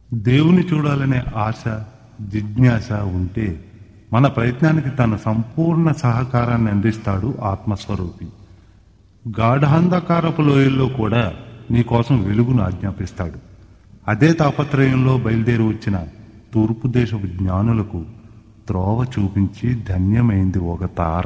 దేవుని చూడాలనే ఆశ జిజ్ఞాస ఉంటే మన ప్రయత్నానికి తన సంపూర్ణ సహకారాన్ని అందిస్తాడు ఆత్మస్వరూపి గాఢాంధకారపు లోయల్లో కూడా నీకోసం వెలుగును ఆజ్ఞాపిస్తాడు అదే తాపత్రయంలో బయలుదేరి వచ్చిన తూర్పు దేశపు జ్ఞానులకు త్రోవ చూపించి ధన్యమైంది ఒక తార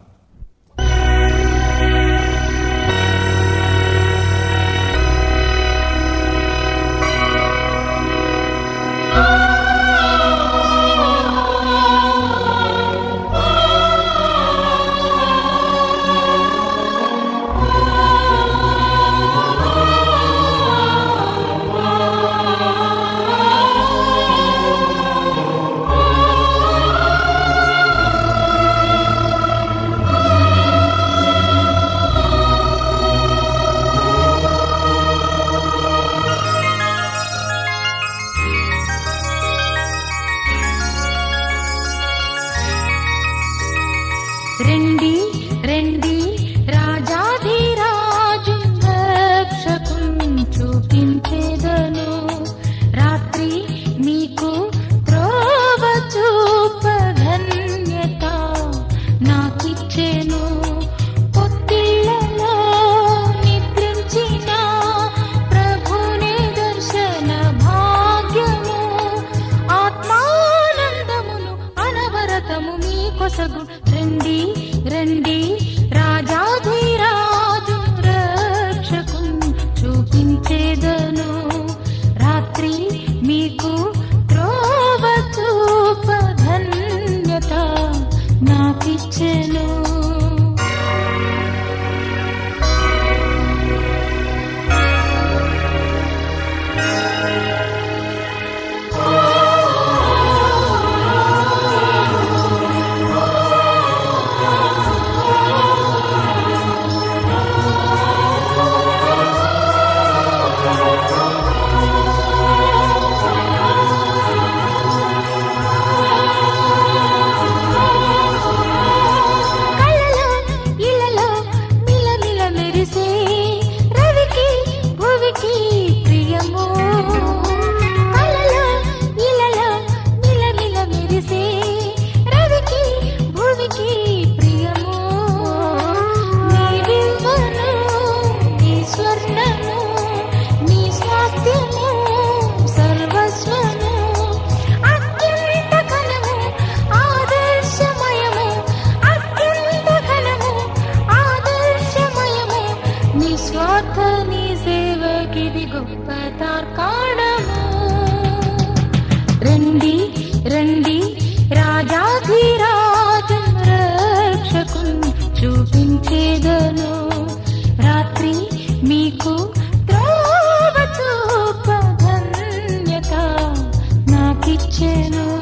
రండి రండి రాజాధిరాజు రక్షకుం చూపించేదను రాత్రి మీకు త్రోవ చూపధన్యత నాకిచ్చెను పొత్తిళ్లలో నిద్రించిన ప్రభుని దర్శన భాగ్యము ఆత్మానందమును అనవరతము మీ కొసగు రండి రండి రాజాధిరాజు రక్షకు చూపించేదను రాత్రి మీకు త్రోవ చూప ధన్యత నాకిచ్చెను కళ్ళలో ఇళ్ళలో మిలమిల మెరిసే రవికి భువికి ప్రియము కళ్ళలో ఇళ్ళలో మిలమిల మెరిసే రవికి భువికి ప్రియము నీ విలువను నీ స్వర్ణము నీ స్వాస్థ్యము సర్వస్వము అత్యంత ఘనము ఆదర్శమయము అత్యంత ఘనము ఆదర్శమయము నిస్వార్థ నీ సేవకిది గొప్ప తార్కాణము రండి రండి రాజాధిరాజు రక్షకు చూపించేదను రాత్రి మీకు త్రోవ చూప ధన్యత నాకిచ్చెను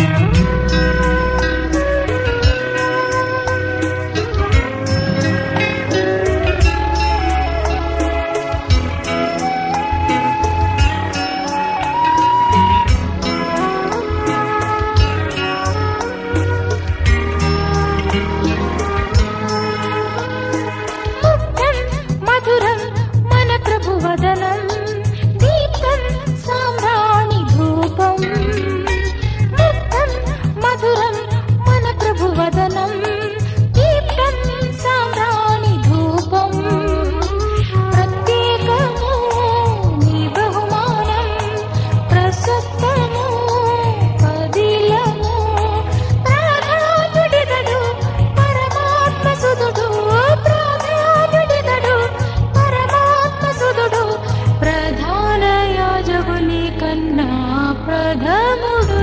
ముక్తం మధురం మన ప్రభు వదనం దీప్తం సామ్రాణి ధూపం ముక్తం మధురం మన ప్రభు వదనం దీప్తం సామ్రాణి ధూపం ప్రత్యేకము నీ బహుమానం ప్రశస్తము పదిలము ప్రాణాతుడిదడు పరమాత్మ సుదుడు ప్రాణాతుడిదడు పరమాత్మ సుదుడు ప్రధాన యాజకుని కన్నా ప్రథముడు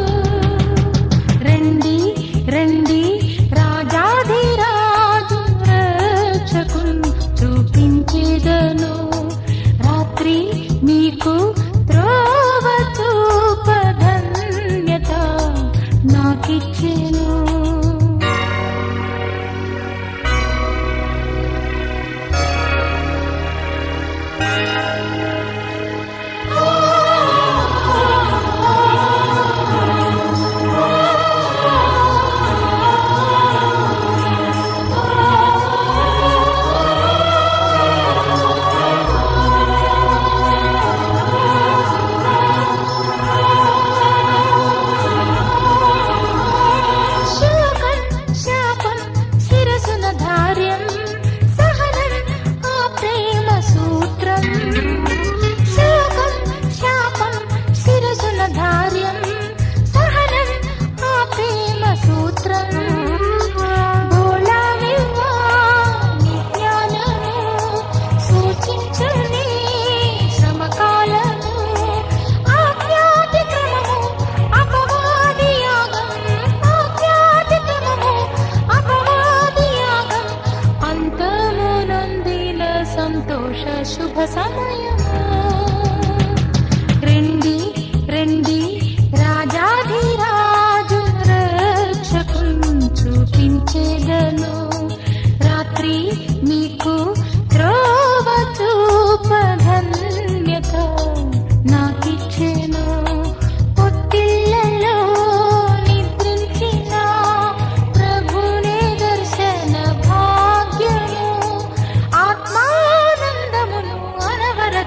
రండి రండి రాజాధిరాజు రక్షకు చూపించేదను రాత్రి మీకు త్రోవ చూప ధన్యత నాకిచ్చెను ఆ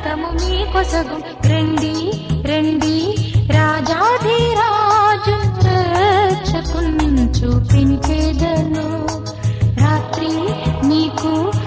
మార్గము మీ కొసగు రండి రండి రాజాధిరాజు రక్షకున్ చూపించేదను రాత్రి మీకు